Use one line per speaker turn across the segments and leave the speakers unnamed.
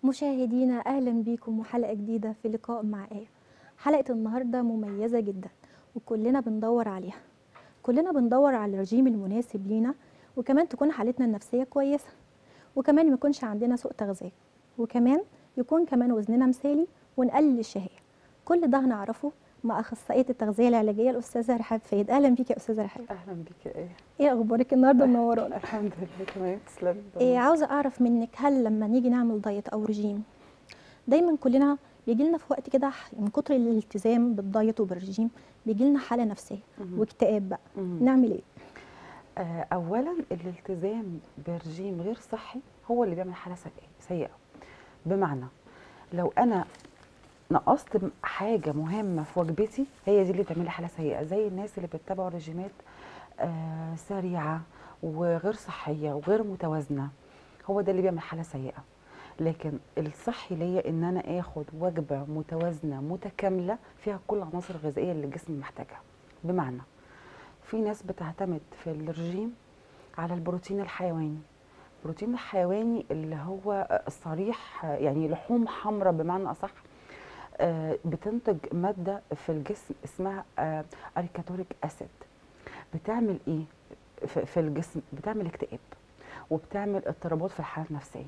مشاهدينا اهلا بيكم وحلقه جديده في لقاء مع ايه حلقه النهارده مميزه جدا وكلنا بندور عليها كلنا بندور على الرجيم المناسب لينا وكمان تكون حالتنا النفسيه كويسه وكمان ما يكونش عندنا سوء تغذيه وكمان يكون كمان وزننا مثالي ونقلل الشهيه كل ده هنعرفه مع اخصائيه التغذيه العلاجيه الاستاذه رحاب فايد اهلا بيك يا استاذه رحاب
اهلا بيك ايه
ايه اخبارك النهارده منورانا
الحمد لله تمام تسلمي
إيه عاوزه اعرف منك هل لما نيجي نعمل دايت او رجيم دايما كلنا بيجي لنا في وقت كده ح- من كتر الالتزام بالدايت وبالرجيم بيجي لنا حاله نفسيه
مهم.
واكتئاب بقى
مهم.
نعمل ايه
آه اولا الالتزام برجيم غير صحي هو اللي بيعمل حاله سيئه سيئه بمعنى لو انا نقصت م- حاجه مهمه في وجبتي هي دي اللي بتعمل لي حاله سيئه زي الناس اللي بيتبعوا رجيمات آه سريعه وغير صحيه وغير متوازنه هو ده اللي بيعمل حاله سيئه لكن الصحي ليا ان انا اخد وجبه متوازنه متكامله فيها كل العناصر الغذائيه اللي الجسم محتاجها بمعنى في ناس بتعتمد في الرجيم على البروتين الحيواني البروتين الحيواني اللي هو الصريح يعني لحوم حمراء بمعنى اصح آه، بتنتج ماده في الجسم اسمها اريكاتوريك اسيد بتعمل ايه في في الجسم بتعمل اكتئاب وبتعمل اضطرابات في الحاله النفسيه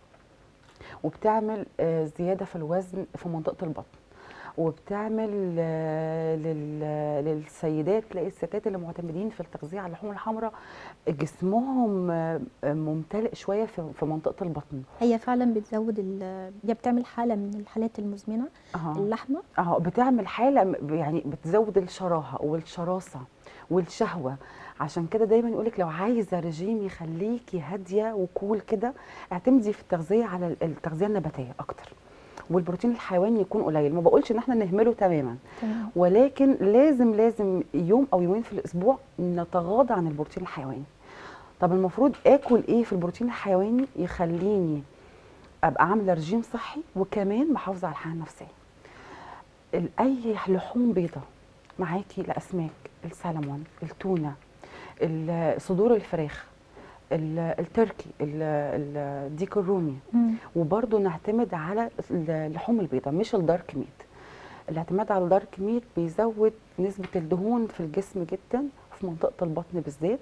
وبتعمل آه، زياده في الوزن في منطقه البطن وبتعمل آه، لل- للسيدات تلاقي الستات اللي معتمدين في التغذيه على اللحوم الحمراء جسمهم آه، آه، ممتلئ شويه في في منطقه البطن
هي فعلا بتزود ال- هي بتعمل حاله من الحالات المزمنه
اه
اللحمه
اه بتعمل حاله م- يعني بتزود الشراهه والشراسه والشهوه عشان كده دايما يقولك لو عايزه رجيم يخليكي هاديه وكول كده اعتمدي في التغذيه على ال- التغذيه النباتيه اكتر والبروتين الحيواني يكون قليل ما بقولش ان احنا نهمله تماما
تمام
ولكن لازم لازم يوم او يومين في الاسبوع نتغاضى عن البروتين الحيواني طب المفروض اكل ايه في البروتين الحيواني يخليني ابقى عامله رجيم صحي وكمان محافظه على الحاله النفسيه ال- اي لحوم بيضاء معاكي الاسماك السلمون التونه ال- صدور الفراخ ال- التركي ال- ال- الديك الرومي
مم.
وبرضه نعتمد على اللحوم البيضاء مش الدارك ميت الاعتماد على الدارك ميت بيزود نسبة الدهون في الجسم جدا في منطقة البطن بالذات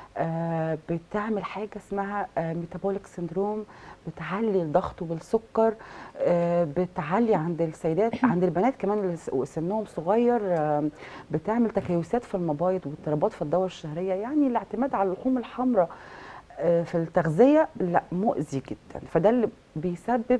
آه بتعمل حاجة اسمها آه ميتابوليك سندروم بتعلي الضغط والسكر آه بتعلي عند السيدات عند البنات كمان اللي س- سنهم صغير آه بتعمل تكيسات في المبايض واضطرابات في الدورة الشهرية يعني الاعتماد على اللحوم الحمراء آه، في التغذيه لا مؤذي جدا فده اللي بيسبب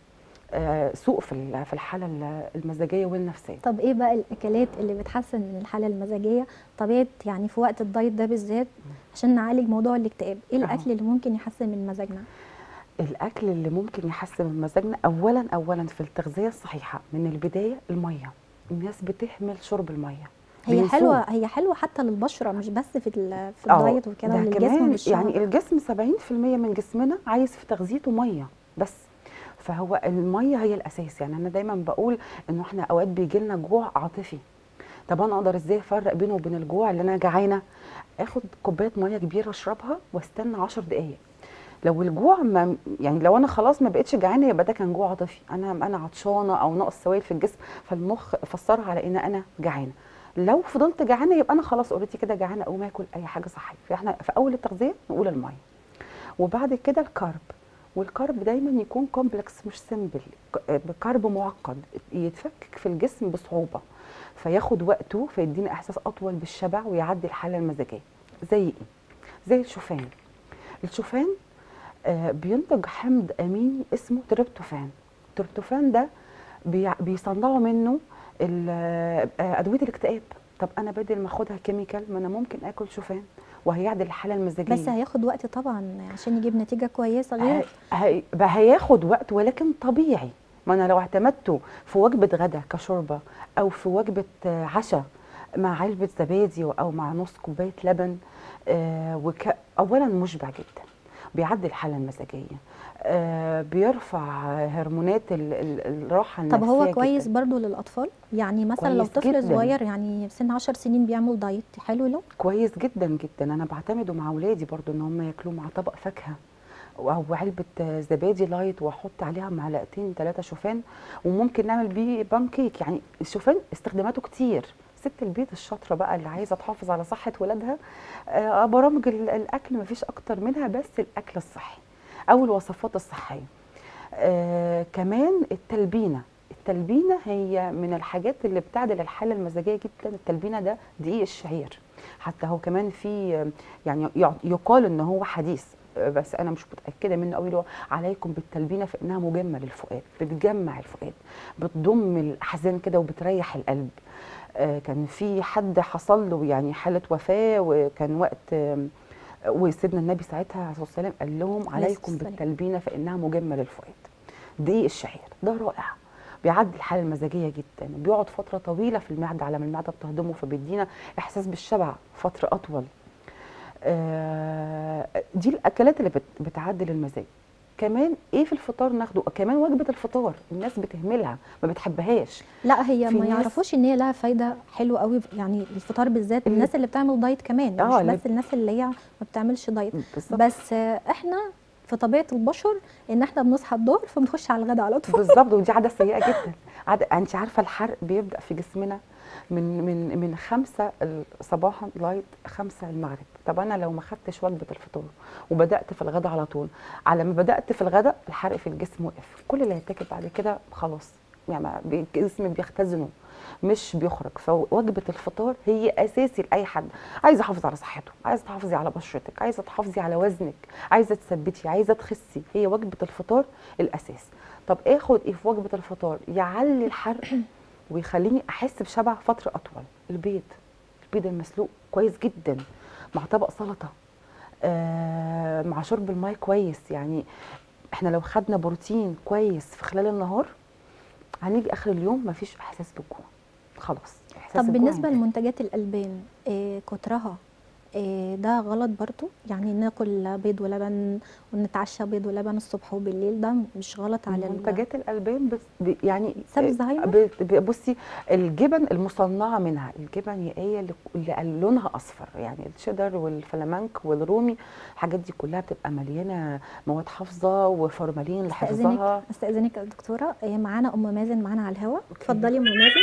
آه، سوء في ال- في الحاله ال- المزاجيه والنفسيه
طب ايه بقى الاكلات اللي بتحسن من الحاله المزاجيه طبيعه يعني في وقت الدايت ده بالذات عشان نعالج موضوع الاكتئاب ايه
أهو.
الاكل اللي ممكن يحسن من مزاجنا
الاكل اللي ممكن يحسن من مزاجنا اولا اولا في التغذيه الصحيحه من البدايه الميه الناس بتهمل شرب الميه
هي
بينسوه.
حلوه هي حلوه حتى للبشره مش بس في ال- في
آه،
الدايت وكده
ده
وللجسم
كمان
والشعر
يعني الجسم 70% من جسمنا عايز في تغذيته ميه بس فهو الميه هي الاساس يعني انا دايما بقول انه احنا اوقات بيجي لنا جوع عاطفي طب انا اقدر ازاي افرق بينه وبين الجوع اللي انا جعانه اخد كوبايه ميه كبيره اشربها واستنى 10 دقائق لو الجوع ما يعني لو انا خلاص ما بقتش جعانه يبقى ده كان جوع عاطفي انا انا عطشانه او نقص سوائل في الجسم فالمخ فسرها على ان انا جعانه لو فضلت جعانه يبقى انا خلاص اوريدي كده جعانه اقوم اكل اي حاجه صحيه فاحنا في اول التغذيه نقول الميه وبعد كده الكارب والكارب دايما يكون كومبلكس مش سيمبل كارب معقد يتفكك في الجسم بصعوبه فياخد وقته فيدينا احساس اطول بالشبع ويعدي الحاله المزاجيه زي ايه زي الشوفان الشوفان آه، بينتج حمض اميني اسمه تريبتوفان التريبتوفان ده بيع- بيصنعوا منه ال- آه، ادويه الاكتئاب طب انا بدل ما اخدها كيميكال ما انا ممكن اكل شوفان وهيعدل الحاله المزاجيه
بس هياخد وقت طبعا عشان يجيب نتيجه كويسه غير
هي... بقى هياخد وقت ولكن طبيعي ما انا لو اعتمدته في وجبه غدا كشوربه او في وجبه آه، عشاء مع علبه زبادي او مع نص كوبايه لبن آه وك... اولا مشبع جدا بيعدي الحاله المزاجيه آه بيرفع هرمونات ال... ال... الراحه النفسيه
طب هو
جداً.
كويس برضو للاطفال يعني مثلا لو
كويس
طفل
جداً.
صغير يعني سن 10 سنين بيعمل دايت حلو له
كويس جدا جدا انا بعتمده مع اولادي برضو ان هم ياكلوه مع طبق فاكهه او علبه آه، زبادي لايت واحط عليها معلقتين ثلاثه شوفان وممكن نعمل بيه بانكيك يعني الشوفان استخداماته كتير ست البيت الشاطره بقى اللي عايزه تحافظ على صحه ولادها آه، برامج ال- الاكل مفيش اكتر منها بس الاكل الصحي او الوصفات الصحيه آه كمان التلبينه التلبينه هي من الحاجات اللي بتعدل الحاله المزاجيه جدا التلبينه ده دقيق الشعير حتى هو كمان في آه، يعني يع- يقال ان هو حديث آه، بس انا مش متاكده منه قوي اللي هو عليكم بالتلبينه فانها مجمه للفؤاد بتجمع الفؤاد بتضم الاحزان كده وبتريح القلب آه، كان في حد حصل له يعني حاله وفاه وكان وقت آم، وسيدنا النبي ساعتها عليه الصلاه والسلام قال لهم
عليه
عليكم
الصلاة والسلام.
بالتلبينه فانها مجمه للفؤاد دقيق الشعير ده رائع بيعدي الحاله المزاجيه جدا بيقعد فتره طويله في المعده على ما المعده بتهضمه فبيدينا احساس بالشبع فتره اطول آه، دي الاكلات اللي بت- بتعدل المزاج كمان ايه في الفطار ناخده كمان وجبه الفطار الناس بتهملها ما بتحبهاش
لا هي
في
ما
ناس-
يعرفوش ان هي لها فايده حلوه قوي يعني الفطار بالذات
اللي-
الناس اللي بتعمل دايت كمان
آه،
مش
اللي
بس الناس اللي هي ما بتعملش دايت
بالظبط
بس آه، احنا في طبيعه البشر ان احنا بنصحى الظهر فبنخش على الغداء على طول
بالظبط ودي عاده سيئه جدا عادة انت عارفه الحرق بيبدا في جسمنا من من من خمسة ال- صباحا لغايه خمسة المغرب طب انا لو ما خدتش وجبه الفطار وبدات في الغداء على طول على ما بدات في الغداء الحرق في الجسم وقف كل اللي هيتاكل بعد كده خلاص يعني ما بي- الجسم بيختزنه مش بيخرج فوجبه الفطار هي اساسي لاي حد عايزه احافظ على صحته عايزه تحافظي على بشرتك عايزه تحافظي على وزنك عايزه تثبتي عايزه تخسي هي وجبه الفطار الاساس طب اخد ايه في وجبه الفطار يعلي الحرق ويخليني احس بشبع فتره اطول البيض البيض المسلوق كويس جدا مع طبق سلطه آه مع شرب الماء كويس يعني احنا لو خدنا بروتين كويس في خلال النهار هنيجي اخر اليوم مفيش احساس بالجوع خلاص احساس
طب
الجوع
بالنسبه
هينتهي.
لمنتجات الالبان إيه كترها إيه ده غلط برضو يعني ناكل بيض ولبن ونتعشى بيض ولبن الصبح وبالليل ده مش غلط على ال-
منتجات الالبان بس ب- يعني
سبب زهايمر؟
ب- ب- بصي الجبن المصنعه منها الجبن يا ايه اللي اللي لونها اصفر يعني الشيدر والفلامنك والرومي الحاجات دي كلها بتبقى مليانه مواد حافظه وفورمالين لحفظها
استاذنك استاذنك يا دكتوره إيه معانا ام مازن معانا على الهوا
أوكي.
اتفضلي يا ام مازن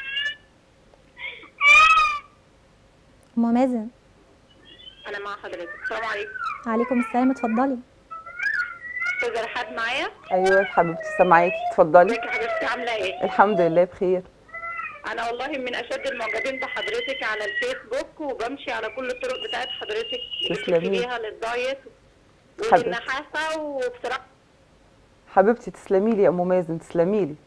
ام مازن
انا مع حضرتك السلام عليكم
عليكم السلام اتفضلي
استاذه رحاب معايا
ايوه حبيبتي سامعاكي اتفضلي
ازيك يا حبيبتي عامله ايه
الحمد لله بخير
انا والله من اشد المعجبين بحضرتك على الفيسبوك وبمشي على كل الطرق بتاعت حضرتك اللي
تسلمي.
بتمشي بيها للدايت
حبيبتي.
وللنحاسه وبصراحه
حبيبتي تسلمي لي يا ام مازن تسلمي لي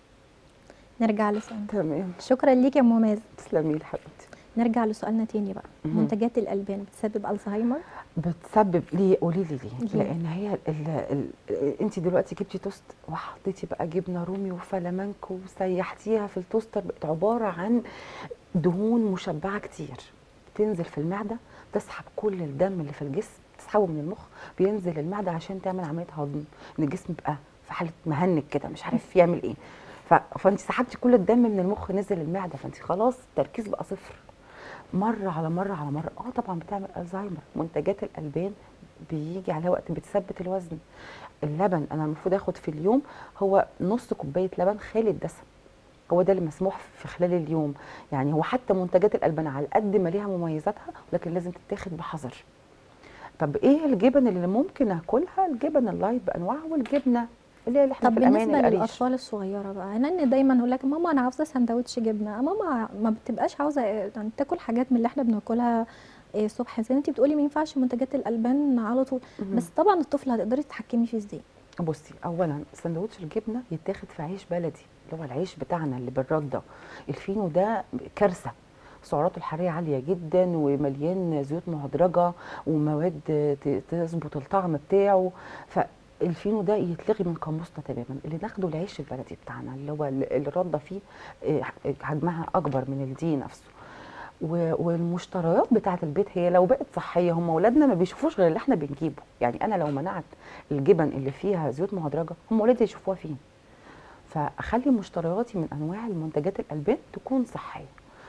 نرجع لسؤالنا
تمام
شكرا ليك يا ام مازن
تسلمي لي حبيبتي
نرجع لسؤالنا تاني بقى
مهم.
منتجات الالبان بتسبب الزهايمر
بتسبب ليه قولي لي ليه
ليه؟
لان هي ال ال انت دلوقتي جبتي توست وحطيتي بقى جبنه رومي وفلامنك وسيحتيها في التوستر بقت عباره عن دهون مشبعه كتير تنزل في المعده تسحب كل الدم اللي في الجسم تسحبه من المخ بينزل المعده عشان تعمل عمليه هضم ان الجسم بقى في حاله مهنج كده مش عارف يعمل ايه ف- فانت سحبتي كل الدم من المخ نزل المعده فانت خلاص التركيز بقى صفر مره على مره على مره اه طبعا بتعمل الزهايمر منتجات الالبان بيجي عليها وقت بتثبت الوزن اللبن انا المفروض اخد في اليوم هو نص كوبايه لبن خالي الدسم هو ده اللي مسموح في خلال اليوم يعني هو حتى منتجات الالبان على قد ما ليها مميزاتها ولكن لازم تتاخد بحذر طب ايه الجبن اللي ممكن اكلها الجبن اللايت بانواعها والجبنه اللي هي اللي احنا
طب
في الامان
بالنسبه
القريش
للاطفال الصغيره بقى لان دايما يقول لك ماما انا عاوزه سندوتش جبنه ماما ما بتبقاش عاوزه يعني تاكل حاجات من اللي احنا بناكلها إيه، الصبح زي ما انت بتقولي ما ينفعش منتجات الالبان على طول
مهم.
بس طبعا الطفل هتقدري تتحكمي فيه ازاي
بصي اولا سندوتش الجبنه يتاخد في عيش بلدي اللي هو العيش بتاعنا اللي بالرده الفينو ده كارثه سعراته الحراريه عاليه جدا ومليان زيوت مهدرجه ومواد ت- تظبط الطعم بتاعه فالفينو ده يتلغي من قاموسنا تماما اللي ناخده العيش البلدي بتاعنا اللي هو ال- الرده فيه آه، حجمها اكبر من الدي نفسه و- والمشتريات بتاعه البيت هي لو بقت صحيه هم اولادنا ما بيشوفوش غير اللي احنا بنجيبه يعني انا لو منعت الجبن اللي فيها زيوت مهدرجه هم ولادي يشوفوها فين فاخلي مشترياتي من انواع المنتجات الالبان تكون صحيه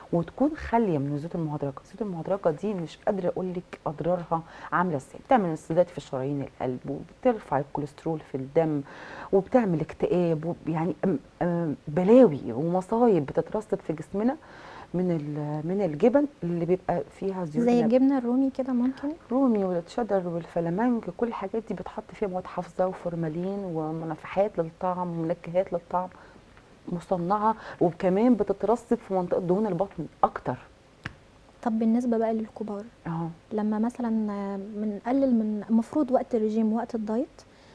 وتكون خاليه من الزيوت المهدرجه الزيوت المهدرجه دي مش قادره اقول لك اضرارها عامله ازاي بتعمل انسداد في شرايين القلب وبترفع الكوليسترول في الدم وبتعمل اكتئاب وب- يعني أم- أم بلاوي ومصايب بتترصد في جسمنا من ال- من الجبن اللي بيبقى فيها زيوت
زي
نب-
الجبنه الرومي كده ممكن
الرومي والتشيدر والفلامنك كل الحاجات دي بتحط فيها مواد حافظه وفورمالين ومنفحات للطعم ومنكهات للطعم مصنعه وكمان بتترسب في منطقه دهون البطن اكتر
طب بالنسبه بقى للكبار
اهو
لما مثلا آه، بنقلل من المفروض وقت الرجيم وقت الدايت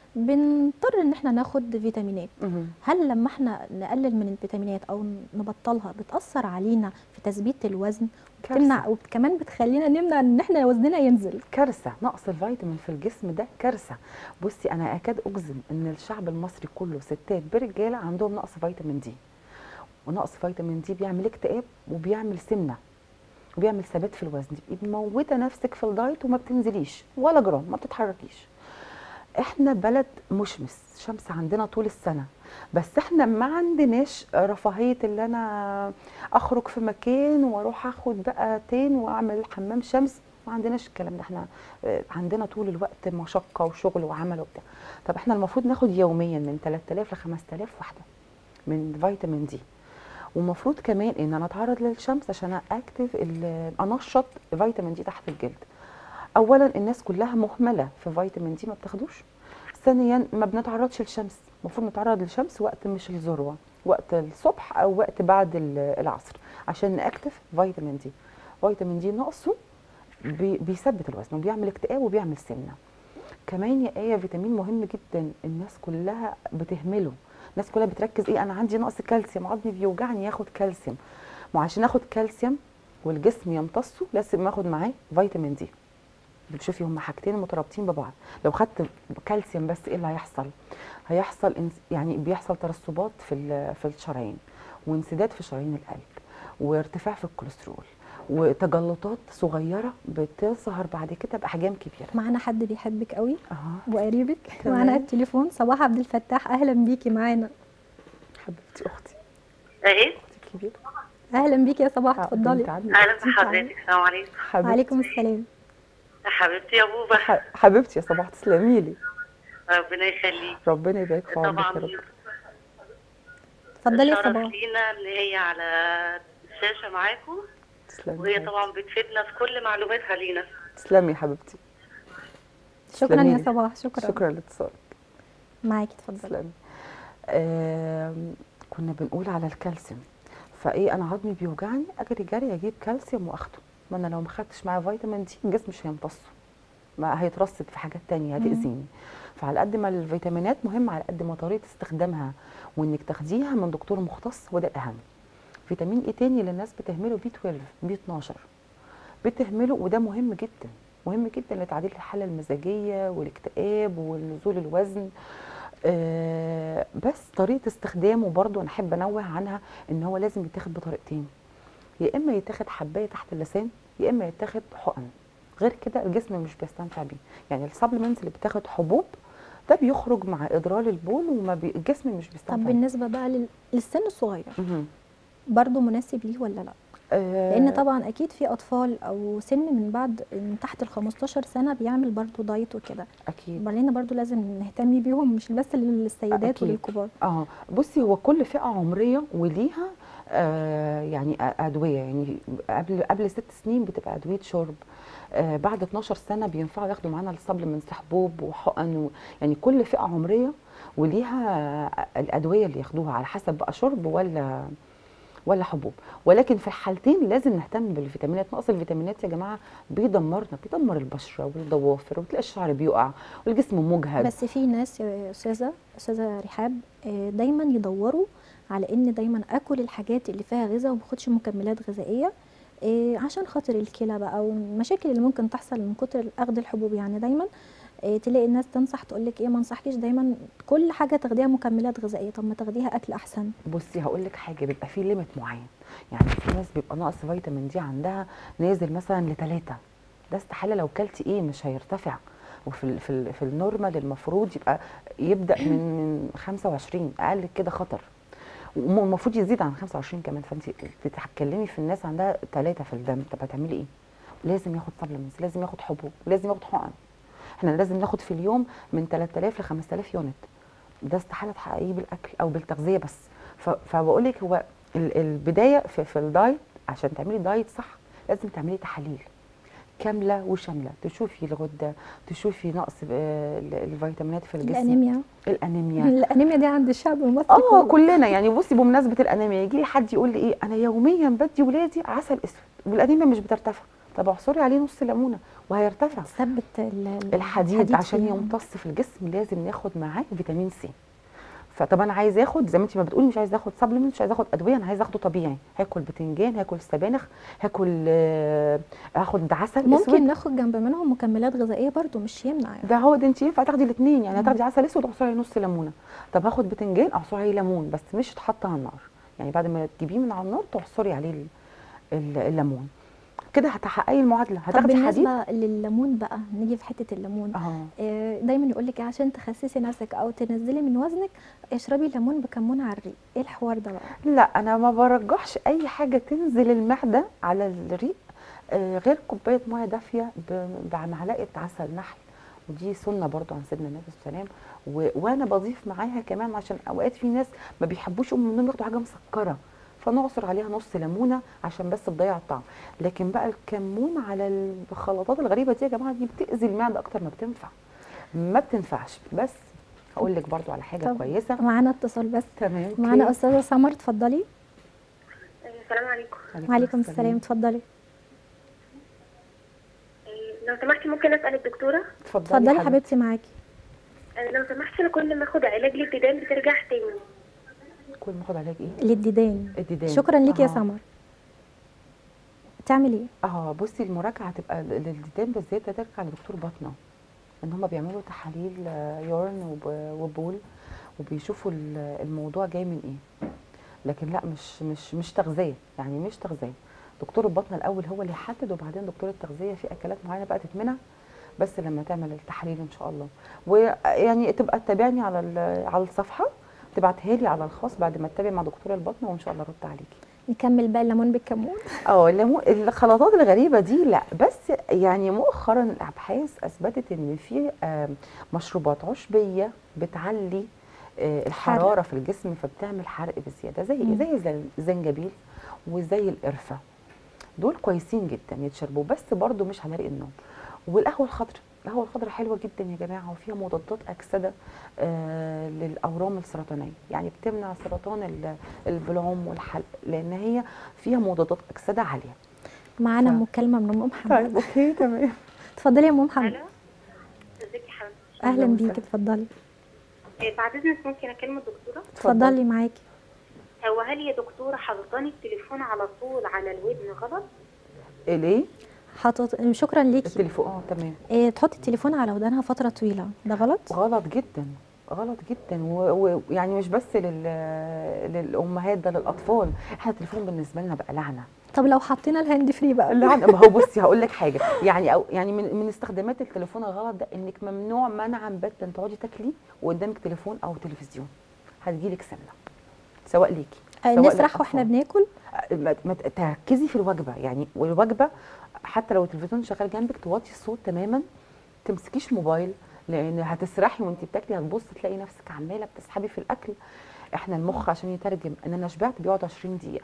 بنضطر ان احنا ناخد فيتامينات
مهم.
هل لما احنا نقلل من الفيتامينات او نبطلها بتاثر علينا في تثبيت الوزن وبتمنع وكمان بتخلينا نمنع ان احنا وزننا ينزل
كارثه نقص الفيتامين في الجسم ده كارثه بصي انا اكاد اجزم ان الشعب المصري كله ستات برجاله عندهم نقص فيتامين دي ونقص فيتامين دي بيعمل اكتئاب وبيعمل سمنه وبيعمل ثبات في الوزن تبقي موته نفسك في الدايت وما بتنزليش ولا جرام ما بتتحركيش احنا بلد مشمس شمس عندنا طول السنه بس احنا ما عندناش رفاهيه اللي انا اخرج في مكان واروح اخد بقى تان واعمل حمام شمس ما عندناش الكلام ده احنا آه، عندنا طول الوقت مشقه وشغل وعمل وبتاع طب احنا المفروض ناخد يوميا من 3000 ل 5000 وحده من فيتامين دي ومفروض كمان ان انا اتعرض للشمس عشان اكتف ال- انشط فيتامين دي تحت الجلد اولا الناس كلها مهمله في فيتامين دي ما بتاخدوش ثانيا ما بنتعرضش للشمس المفروض نتعرض للشمس وقت مش الذروه وقت الصبح او وقت بعد ال- العصر عشان ناكتف فيتامين دي فيتامين دي نقصه بي- بيثبت الوزن وبيعمل اكتئاب وبيعمل سمنه كمان يا ايه فيتامين مهم جدا الناس كلها بتهمله الناس كلها بتركز ايه انا عندي نقص كالسيوم عظمي بيوجعني ياخد كالسيوم ما عشان اخد كالسيوم والجسم يمتصه لازم اخد معاه فيتامين دي بتشوفي هما حاجتين مترابطين ببعض لو خدت كالسيوم بس ايه اللي هيحصل هيحصل انس- يعني بيحصل ترسبات في ال- في الشرايين وانسداد في شرايين القلب وارتفاع في الكوليسترول وتجلطات صغيره بتظهر بعد كده باحجام كبيره
معانا حد بيحبك قوي
اها
وقريبك
تمام.
معانا على التليفون صباح عبد الفتاح اهلا بيكي معانا
حبيبتي اختي
ايه
اختي الكبيره
اهلا بيكي يا صباح
آه،
اتفضلي
بنت عمي
اهلا
أختي.
بحضرتك السلام عليكم
حبيبتي
وعليكم السلام
يا حبيبتي يا بوبا
ح- حبيبتي يا صباح تسلمي لي
ربنا يخليك
ربنا يبارك في عمرك
طبعا
يا رب
اتفضلي يا
شرف
صباح
لينا ان هي على الشاشه معاكم
تسلمي
وهي
حبيبتي.
طبعا بتفيدنا في كل معلوماتها لينا
تسلمي يا حبيبتي
شكرا
تسلمي
يا
لي.
صباح شكرا
شكرا لاتصالك
معاكي اتفضلي
تسلمي آم، كنا بنقول على الكالسيوم فايه انا عظمي بيوجعني اجري جري اجيب كالسيوم واخده ما انا لو ما خدتش معاه فيتامين دي الجسم مش هيمتصه ما هيترصد في حاجات تانية هتأذيني فعلى قد ما الفيتامينات مهمة على قد ما طريقة استخدامها وانك تاخديها من دكتور مختص وده الأهم فيتامين ايه تاني اللي الناس بتهمله بي 12 بي 12 بتهمله وده مهم جدا مهم جدا لتعديل الحالة المزاجية والاكتئاب ونزول الوزن آه بس طريقة استخدامه برضو أنا أحب أنوه عنها إن هو لازم يتاخد بطريقتين يا إما يتاخد حباية تحت اللسان يا إما يتاخد حقن غير كده الجسم مش بيستنفع بيه يعني السبلمنتس اللي بتاخد حبوب ده بيخرج مع إدرار البول وما بي... الجسم مش
طب
بيستنفع بيه
بالنسبه بقى لل- للسن الصغير
مهم.
برضو مناسب ليه ولا لا
آه،
لان طبعا اكيد في اطفال او سن من بعد من تحت ال 15 سنه بيعمل برضو دايت وكده
أكيد
بعدين برضو لازم نهتم بيهم مش بس للسيدات
أكيد.
وللكبار
اه بصي هو كل فئه عمريه وليها آه يعني أ- ادويه يعني قبل قبل ست سنين بتبقى ادويه شرب آه بعد 12 سنه بينفعوا ياخدوا معانا السبلمنتس حبوب وحقن و يعني كل فئه عمريه وليها الادويه اللي ياخدوها على حسب بقى شرب ولا ولا حبوب ولكن في الحالتين لازم نهتم بالفيتامينات نقص الفيتامينات يا جماعه بيدمرنا بيدمر البشره والضوافر وتلاقي الشعر بيقع والجسم مجهد
بس في ناس يا استاذه استاذه رحاب آه، دايما يدوروا على ان دايما اكل الحاجات اللي فيها غذاء وما اخدش مكملات غذائيه آه، عشان خاطر الكلى بقى والمشاكل اللي ممكن تحصل من كتر اخذ الحبوب يعني دايما آه، تلاقي الناس تنصح تقول لك ايه ما انصحكيش دايما كل حاجه تاخديها مكملات غذائيه طب ما تاخديها اكل احسن
بصي هقول لك حاجه بيبقى في ليميت معين يعني في ناس بيبقى نقص فيتامين دي عندها نازل مثلا لثلاثة ده استحاله لو كلتي ايه مش هيرتفع وفي ال في ال في النورمال المفروض يبقى يبدا من من 25 اقل كده خطر والمفروض يزيد عن 25 كمان فانت بتتكلمي في الناس عندها ثلاثه في الدم طب هتعملي ايه؟ لازم ياخد سبلمنتس لازم ياخد حبوب لازم ياخد حقن احنا لازم ناخد في اليوم من 3000 ل 5000 يونت ده استحاله تحققيه بالاكل او بالتغذيه بس ف- فبقول لك هو ال- البدايه في, في الدايت عشان تعملي دايت صح لازم تعملي تحاليل كامله وشامله تشوفي الغده تشوفي نقص آه، ال- الفيتامينات في الجسم
الانيميا
الانيميا
الانيميا دي عند الشعب المصري
اه
كله.
كلنا يعني بصي بمناسبه الانيميا يجي لي حد يقول لي ايه انا يوميا بدي ولادي عسل اسود والانيميا مش بترتفع طب اعصري عليه نص ليمونه وهيرتفع
تثبت ال- ال-
الحديد عشان
فيها.
يمتص في الجسم لازم ناخد معاه فيتامين سي فطب انا عايز اخد زي ما انت ما بتقولي مش عايز اخد سبلمنت مش عايز اخد ادويه انا عايز اخده طبيعي هاكل بتنجان هاكل سبانخ هاكل آه، هاخد عسل
ممكن
اسود
ناخد جنب منهم مكملات غذائيه برضو مش يمنع يعني.
ده هو ده انت ينفع تاخدي الاثنين يعني هتاخدي عسل اسود واعصري عليه نص ليمونه طب هاخد بتنجان اعصري عليه ليمون بس مش تحط على النار يعني بعد ما تجيبيه من على النار تعصري عليه ال- ال- الليمون كده هتحققي المعادله
طب
هتاخدي حديد
بالنسبه لليمون بقى نيجي في حته الليمون
اه
آه، دايما يقول لك عشان تخسسي نفسك او تنزلي من وزنك اشربي ليمون بكمون على الريق ايه الحوار ده بقى
لا انا ما برجحش اي حاجه تنزل المعده على الريق آه، غير كوبايه ميه دافيه ب- بمعلقه عسل نحل ودي سنه برضو عن سيدنا النبي صلى الله عليه وسلم و- وانا بضيف معاها كمان عشان اوقات في ناس ما بيحبوش يقوموا من النوم ياخدوا حاجه مسكره فنعصر عليها نص ليمونه عشان بس تضيع الطعم لكن بقى الكمون على الخلطات الغريبه دي يا جماعه دي بتاذي المعده اكتر ما بتنفع ما بتنفعش بس هقول لك برضو على حاجه
طب
كويسه
معانا اتصال بس
تمام
معانا
أوكي.
استاذه سمر اتفضلي
السلام عليكم
وعليكم السلام اتفضلي
لو سمحتي ممكن اسال الدكتوره
اتفضلي
اتفضلي حبيبتي معاكي
لو سمحتي انا كل ما اخد علاج للديدان بترجع تاني
كل ما اخد علاج ايه
للديدان
الديدان
شكرا ليكي يا
آه.
سمر تعمل ايه
اه بصي المراجعه هتبقى للديدان بالذات هترجع لدكتور باطنه ان هم بيعملوا تحاليل آه، يورن وب- وبول وبيشوفوا ال- الموضوع جاي من ايه لكن لا مش مش مش تغذيه يعني مش تغذيه دكتور البطنه الاول هو اللي يحدد وبعدين دكتور التغذيه في اكلات معينه بقى تتمنع بس لما تعمل التحاليل ان شاء الله ويعني تبقى تتابعني على ال- على الصفحه تبعتها لي على الخاص بعد ما تتابع مع دكتور البطنه وان شاء الله ارد عليكي
نكمل بقى الليمون بالكمون
اه الليمون الخلطات الغريبه دي لا بس يعني مؤخرا الابحاث اثبتت ان في آه، مشروبات عشبيه بتعلي آه، الحراره في الجسم فبتعمل حرق بزياده زي
مم.
زي زي الزنجبيل وزي القرفه دول كويسين جدا يتشربوا بس برضو مش على ريق النوم والقهوه الخضراء القهوه الخضراء حلوه جدا يا جماعه وفيها مضادات اكسده آه للاورام السرطانيه يعني بتمنع سرطان ال- البلعوم والحلق لان هي فيها مضادات اكسده عاليه
معانا
ف-
مكالمه من ام محمد
طيب اوكي تمام
اتفضلي يا ام محمد
الو ازيك يا حبيبتي
اهلا
أهلاً
بيكي
وسهلاً.
اتفضلي
إيه، بعد اذنك ممكن اكلم الدكتوره
اتفضلي معاكي
هو هل يا دكتوره حاطاني التليفون على طول على الودن غلط
ليه
حاطط شكرا ليكي
التليفون اه تمام
إيه تحطي التليفون على ودانها فتره طويله ده غلط
غلط جدا غلط جدا و- ويعني مش بس لل... للامهات ده للاطفال احنا التليفون بالنسبه لنا بقى لعنه
طب لو حطينا الهاند فري بقى
لعنه ما هو بصي هقول لك حاجه يعني أو يعني من من استخدامات التليفون الغلط ده انك ممنوع منعا باتا تقعدي تاكلي وقدامك تليفون او تلفزيون هتجيلك سمنه سواء ليكي
آه،
سواء
نسرح واحنا
للأطفال.
بناكل
ما ما تركزي في الوجبه يعني والوجبه حتى لو التلفزيون شغال جنبك توطي الصوت تماما تمسكيش موبايل لان هتسرحي وانت بتاكلي هتبص تلاقي نفسك عماله بتسحبي في الاكل احنا المخ عشان يترجم ان انا شبعت بيقعد 20 دقيقه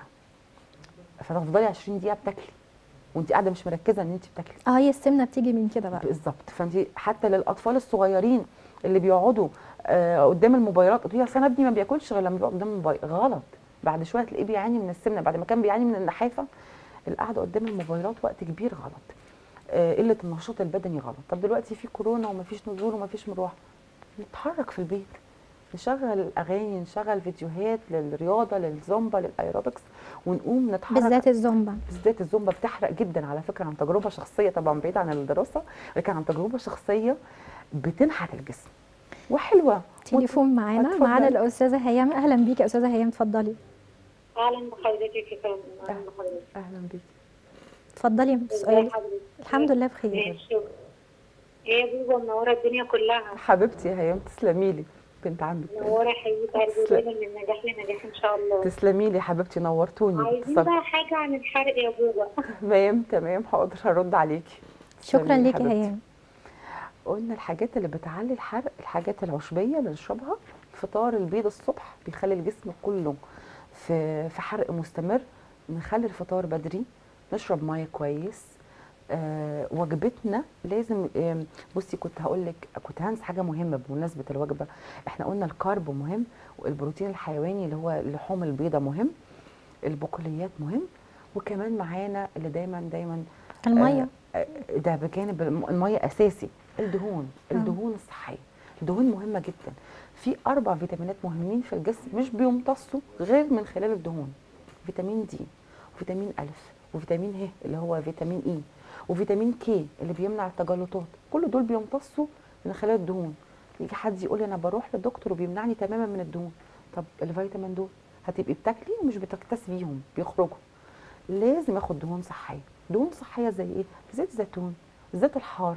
فتفضلي 20 دقيقه بتاكلي وانت قاعده مش مركزه ان انت بتاكلي
اه هي السمنه بتيجي من كده بقى
بالظبط فانت حتى للاطفال الصغيرين اللي بيقعدوا آه قدام الموبايلات قلت لي اصل انا ابني ما بياكلش غير لما بيقعد قدام الموبايل غلط بعد شويه تلاقيه بيعاني من السمنه بعد ما كان بيعاني من النحافه القعده قدام الموبايلات وقت كبير غلط آه قله النشاط البدني غلط طب دلوقتي في كورونا ومفيش نزول ومفيش مروح نتحرك في البيت نشغل اغاني نشغل فيديوهات للرياضه للزومبا للايروبكس ونقوم نتحرك
بالذات الزومبا
بالذات الزومبا بتحرق جدا على فكره عن تجربه شخصيه طبعا بعيد عن الدراسه لكن عن تجربه شخصيه بتنحت الجسم وحلوه
تليفون معانا
اتفضلي.
معانا الاستاذه هيام اهلا بيكي يا استاذه هيام اتفضلي
اهلا بحضرتك يا فندم اهلا بحضرتك
اهلا بيكي
اتفضلي
ازي
سؤالك
حضرتك
الحمد لله بخير
ماشي ايه يا بوبا منوره الدنيا كلها
حبيبتي يا هيام تسلمي لي بنت عمك
منورة حقيقي
تسلم.
دايما من نجاح لنجاح ان شاء الله
تسلمي لي يا حبيبتي نورتوني
عايزين
اتصل-
بقى حاجة عن الحرق يا بابا
تمام تمام حاضر هرد عليكي
شكرا
تسلمي
ليكي يا
حبيبتي.
هيام
قلنا الحاجات اللي بتعلي الحرق الحاجات العشبيه اللي نشربها فطار البيض الصبح بيخلي الجسم كله في في حرق مستمر نخلي الفطار بدري نشرب ميه كويس آه وجبتنا لازم آم، بصي كنت هقول لك كنت هنسى حاجه مهمه بمناسبه الوجبه احنا قلنا الكارب مهم والبروتين الحيواني اللي هو اللحوم البيضاء مهم البقوليات مهم وكمان معانا اللي دايما دايما
الميه
آه، ده بجانب الم- الميه اساسي الدهون الدهون الصحيه الدهون مهمه جدا في اربع فيتامينات مهمين في الجسم مش بيمتصوا غير من خلال الدهون فيتامين دي وفيتامين الف وفيتامين ه اللي هو فيتامين اي وفيتامين كي اللي بيمنع التجلطات كل دول بيمتصوا من خلال الدهون يجي حد يقول لي انا بروح للدكتور وبيمنعني تماما من الدهون طب الفيتامين دول هتبقي بتاكلي ومش بتكتسي بيهم بيخرجوا لازم اخد دهون صحيه دهون صحيه زي ايه زيت الزيتون زيت الحار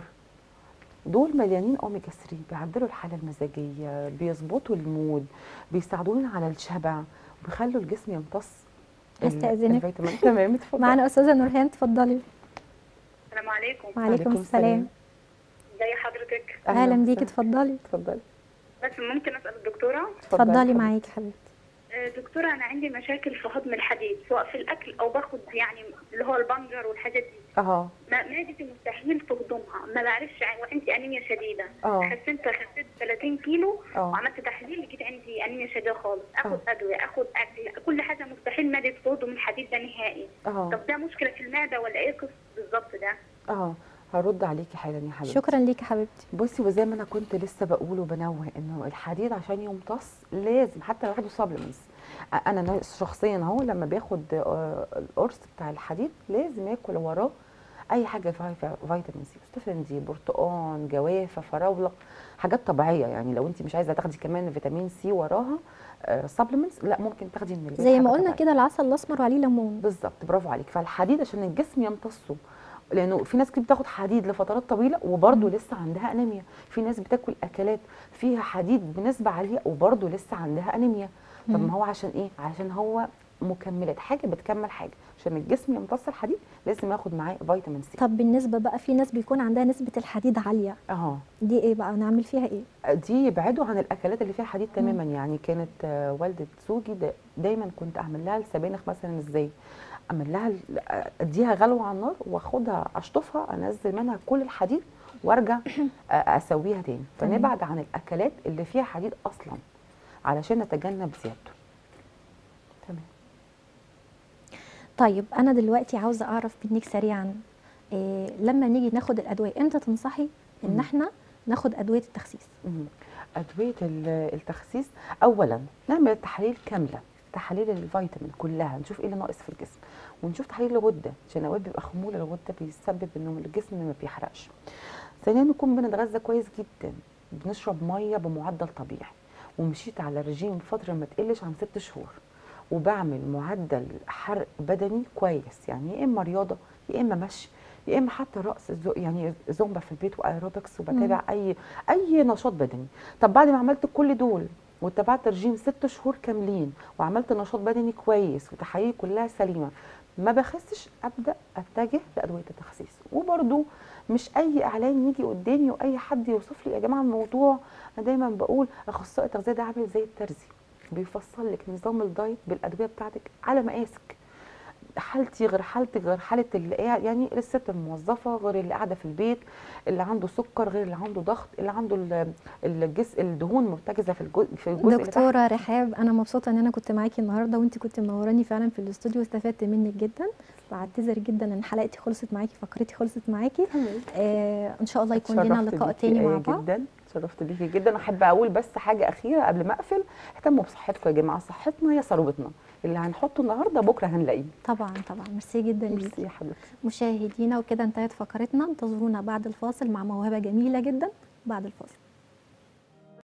دول مليانين اوميجا 3 بيعدلوا الحاله المزاجيه بيظبطوا المود بيساعدونا على الشبع وبيخلوا الجسم يمتص ال-
هستأذنك.
الفيتامين تمام اتفضل
معانا استاذه نورهان تفضلي
السلام عليكم
وعليكم السلام
ازي حضرتك
اهلا بيكي
وسهلا.
اتفضلي
اتفضلي
بس ممكن اسال الدكتوره
اتفضلي
حبيبتي.
معاكي حبيبتي
آه، دكتوره انا عندي مشاكل في هضم الحديد سواء في الاكل او باخد يعني اللي هو البنجر والحاجات دي
اه
ما- معدتي مستحيل تهضمها ما بعرفش يعني وعندي انيميا شديده
اه.
خسنت خسيت 30 كيلو
اه.
وعملت تحليل لقيت عندي انيميا شديده خالص اخد
اه.
ادويه اخد اكل كل حاجه مستحيل معدتي تهضم الحديد ده نهائي
اه
طب ده مشكله في المعده ولا ايه قصه بالظبط ده
اه هرد عليكي حالا يا حبيبتي
شكرا ليكي حبيبتي
بصي وزي ما انا كنت لسه بقول وبنوه انه الحديد عشان يمتص لازم حتى لو ياخدوا سبلمنتس انا نا- شخصيا اهو لما باخد آه، القرص بتاع الحديد لازم اكل وراه اي حاجه فيها فيها فيتامين سي استفندي برتقان جوافه فراوله حاجات طبيعيه يعني لو انت مش عايزه تاخدي كمان فيتامين سي وراها سبلمنتس لا ممكن تاخدي من البيت
زي
حاجة
ما قلنا
طبيعية.
كده العسل الاسمر وعليه ليمون
بالظبط برافو عليك فالحديد عشان الجسم يمتصه لانه في ناس كتير بتاخد حديد لفترات طويله وبرده لسه عندها انيميا في ناس بتاكل اكلات فيها حديد بنسبه عاليه وبرده لسه عندها انيميا طب
مم.
ما هو عشان ايه عشان هو مكملات حاجه بتكمل حاجه عشان الجسم يمتص الحديد لازم ياخد معاه فيتامين سي
طب بالنسبه بقى في ناس بيكون عندها نسبه الحديد عاليه
اه
دي ايه بقى نعمل فيها ايه
دي يبعدوا عن الاكلات اللي فيها حديد تماما يعني كانت آه، والده زوجي دا دايما كنت اعمل لها السبانخ مثلا ازاي اعمل لها ال- آه، اديها غلوه على النار واخدها اشطفها انزل منها كل الحديد وارجع آه، اسويها تاني
تمام.
فنبعد عن الاكلات اللي فيها حديد اصلا علشان نتجنب زيادته تمام
طيب انا دلوقتي عاوزه اعرف منك سريعا إيه لما نيجي ناخد الادويه امتى تنصحي ان
مم.
احنا ناخد ادويه التخسيس
مم. أدوية ال- التخسيس أولا نعمل تحاليل كاملة تحاليل الفيتامين كلها نشوف ايه اللي ناقص في الجسم ونشوف تحاليل الغده عشان اوقات بيبقى خمول الغده بيسبب انه الجسم ما بيحرقش ثانيا نكون بنتغذى كويس جدا بنشرب ميه بمعدل طبيعي ومشيت على رجيم فتره ما تقلش عن ست شهور وبعمل معدل حرق بدني كويس يعني يا اما رياضه يا اما مشي يا اما حتى رقص زو- يعني زومبا في البيت وايروبكس وبتابع اي اي نشاط بدني طب بعد ما عملت كل دول واتبعت رجيم ست شهور كاملين وعملت نشاط بدني كويس وتحاليلي كلها سليمه ما بخسش ابدا اتجه لادويه التخسيس وبرده مش اي اعلان يجي قدامي واي حد يوصف لي يا جماعه الموضوع انا دايما بقول اخصائي التغذيه ده عامل زي الترزي بيفصل لك نظام الدايت بالادويه بتاعتك على مقاسك حالتي غير حالتك غير حاله اللي قاعد يعني الست الموظفه غير اللي قاعده في البيت اللي عنده سكر غير اللي عنده ضغط اللي عنده ال- الجس الدهون مرتكزه في الجزء في الجزء اللي تحت.
دكتوره رحاب انا مبسوطه ان انا كنت معاكي النهارده وانت كنت منوراني فعلا في الاستوديو واستفدت منك جدا بعتذر جدا ان حلقتي خلصت معاكي فقرتي خلصت معاكي آه ان شاء الله يكون لنا
اتشرفت
لقاء
بيكي
تاني مع
آية
بعض
جدا اتشرفت بيكي جدا احب اقول بس حاجه اخيره قبل ما اقفل اهتموا بصحتكم يا جماعه صحتنا هي ثروتنا اللي هنحطه النهارده بكره هنلاقيه
طبعا طبعا ميرسي جدا ليكي
ميرسي يا حبيبتي
مشاهدينا وكده انتهت فقرتنا انتظرونا بعد الفاصل مع موهبه جميله جدا بعد الفاصل